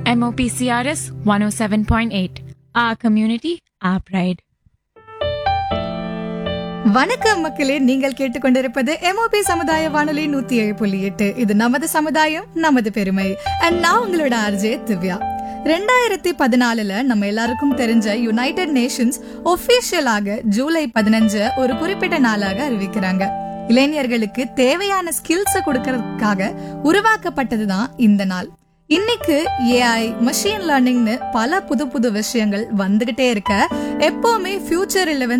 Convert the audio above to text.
MOPCRS 107.8. Our community, our pride. வணக்கம் மக்களே நீங்கள் கேட்டுக்கொண்டிருப்பது எம்ஓபி சமுதாய வானொலி நூத்தி ஏழு புள்ளி எட்டு இது நமது சமுதாயம் நமது பெருமை அண்ட் நான் உங்களோட ஆர்ஜே திவ்யா ரெண்டாயிரத்தி பதினாலுல நம்ம எல்லாருக்கும் தெரிஞ்ச யுனைடெட் நேஷன்ஸ் ஒபிஷியலாக ஜூலை பதினஞ்சு ஒரு குறிப்பிட்ட நாளாக அறிவிக்கிறாங்க இளைஞர்களுக்கு தேவையான ஸ்கில்ஸ கொடுக்கறதுக்காக உருவாக்கப்பட்டதுதான் இந்த நாள் இன்னைக்கு ஏஐ மஷின் லேர்னிங்னு பல புது புது விஷயங்கள் வந்துகிட்டே இருக்க எப்பவுமே ஃபியூச்சர் ரிலவென்ஸ்